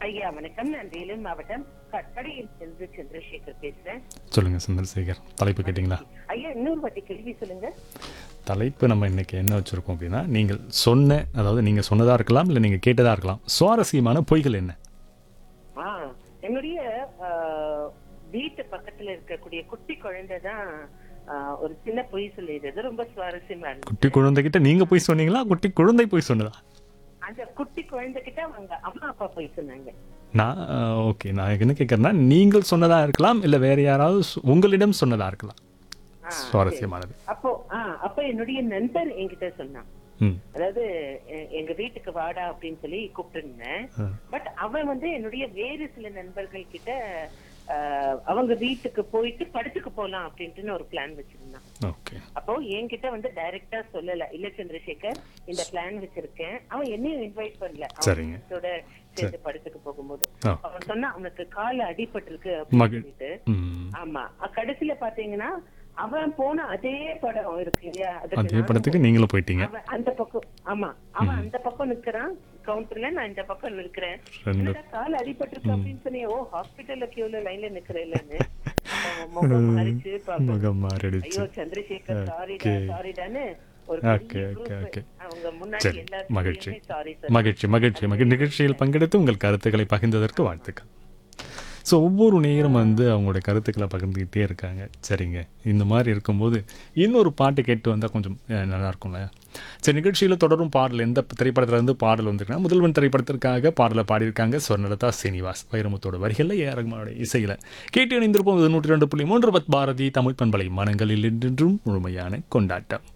ஐயா வணக்கம் நான் வேலூர் மாவட்டம் கட்படையில் சென்று சந்திரசேகர் பேசுறேன் சொல்லுங்க சந்திரசேகர் தலைப்பு கேட்டிங்களா ஐயா இன்னொரு வாட்டி கேள்வி சொல்லுங்க தலைப்பு நம்ம இன்னைக்கு என்ன வச்சிருக்கோம் அப்படின்னா நீங்கள் சொன்ன அதாவது நீங்கள் சொன்னதாக இருக்கலாம் இல்லை நீங்கள் கேட்டதாக இருக்கலாம் சுவாரஸ்யமான பொய்கள் என்ன ஆ என்னுடைய ஆ, வீட்டு பக்கத்துல இருக்கக்கூடிய குட்டி குழந்தை தான் ஆ, ஒரு சின்ன பொய் சொல்லிடுறது ரொம்ப சுவாரஸ்யமா இருந்துச்சு குட்டி குழந்தைகிட்ட நீங்கள் போய் சொன்னீங்களா குட்டி குழந்தை போய் சொன்னதா அந்த குட்டி குழந்தைகிட்ட அவங்க அம்மா அப்பா பொய் சொன்னாங்க நான் ஓகே நான் என்ன கேட்குறேன்னா நீங்கள் சொன்னதாக இருக்கலாம் இல்லை வேற யாராவது சொ- உங்களிடம் சொன்னதாக இருக்கலாம் ஆ, சுவாரஸ்யமானது அப்போ ஆ அப்ப என்னுடைய நண்பன் என்கிட்ட சொன்னான் ம் அதாவது எ- எங்க வீட்டுக்கு வாடா அப்படின்னு சொல்லி கூப்பிட்டுருந்தேன் ஆ. பட் அவன் வந்து என்னுடைய வேறு சில நண்பர்கள் கிட்ட ஆஹ், அவங்க வீட்டுக்கு போயிட்டு படத்துக்கு போலாம் அப்படின்ட்டு ஒரு பிளான் வச்சிருந்தான் ஓகே அப்போ என்கிட்ட வந்து டைரக்டா சொல்லல இல்ல சந்திரசேகர் இந்த பிளான் வச்சிருக்கேன் அவன் என்னையும் இன்வைட் பண்ணல அவன் சரிங்க. friends-ஓட சேர்ந்து படத்துக்கு போகும்போது ஆ. அவன் சொன்னா அவனுக்கு கால அடிபட்டிருக்கு மகிழ். அப்படின்னு சொல்லிட்டு ம் ஆமா அ- கடைசியில பாத்தீங்கன்னா அவன் போன அதே படம் இருக்கு இல்லையா அதுக்கு அதே நானும் படத்துக்கு நீங்களும் போயிட்டீங்க அவன் அந்த பக்கம் ஆமா அவன் அந்த பக்கம் நிக்கிறான் கவுண்டர்ல நான் இந்த பக்கம் நிக்கிறேன் ரெண்டு என்னடா கால் அடிபட்டிருக்கு அப்படின்னு சொன்னி ஓ ஹாஸ்பிட்டல்ல கியூல லைன்ல நிக்கிறேன்னு முகம் மாறிச்சு பாப்போம். முகம் மாறிடுச்சு ஐயோ சந்திரசேகர் சாரிடா Okay. சாரிடான்னு ஒரு Okay, பெரிய okay, group. okay. அவங்க முன்னாடி சரி மகிழ்ச்சி எல்லாருமே சாரி சார் மகிழ்ச்சி மகிழ்ச்சி மகிழ்ச்சி நிகழ்ச்சியில் பங்கெடுத்து உங்கள் கருத்துக்களை பகிர்ந்ததற்கு வாழ்த்துக்கள் ஸோ ஒவ்வொரு நேரம் வந்து அவங்களுடைய கருத்துக்களை பகிர்ந்துக்கிட்டே இருக்காங்க சரிங்க இந்த மாதிரி இருக்கும்போது இன்னொரு பாட்டு கேட்டு வந்தால் கொஞ்சம் அஹ், நல்லா இருக்கும்ல சரி நிகழ்ச்சியில் தொடரும் பாடல் எந்த திரைப்படத்துல இருந்து பாடல் வந்திருக்குன்னா முதல்வன் திரைப்படத்திற்காக பாடலை பாடியிருக்காங்க ஸ்வர்ணலதா சீனிவாஸ் வைரமுத்தோட வரிகளில் ஏ ரகுமானோட இசையில் கேட்டு இணைந்திருப்போம் இது நூற்றி ரெண்டு புள்ளி மூன்று பத் பாரதி தமிழ் பண்பலை மனங்களில் என்றென்றும் முழுமையான கொண்டாட்டம்